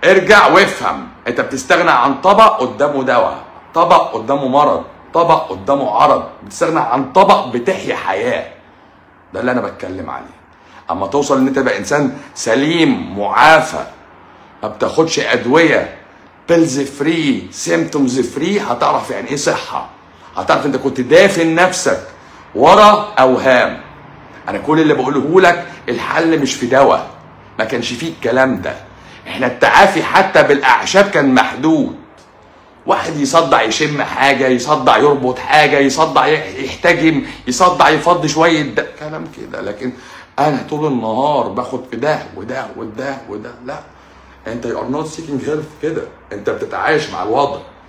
ارجع وافهم انت بتستغنى عن طبق قدامه دواء طبق قدامه مرض طبق قدامه عرض بتستغنى عن طبق بتحيا حياه ده اللي انا بتكلم عليه اما توصل ان انت تبقى انسان سليم معافى ما بتاخدش ادويه بيلز فري سيمتومز فري هتعرف يعني ايه صحه هتعرف انت كنت دافن نفسك ورا اوهام انا كل اللي بقوله لك الحل مش في دواء ما كانش فيه الكلام ده احنا التعافي حتى بالاعشاب كان محدود واحد يصدع يشم حاجه يصدع يربط حاجه يصدع يحتجم يصدع يفضي شويه ده كلام كده لكن انا طول النهار باخد في ده وده وده وده لا انت يو ار نوت سيكينج هيلث كده انت بتتعايش مع الوضع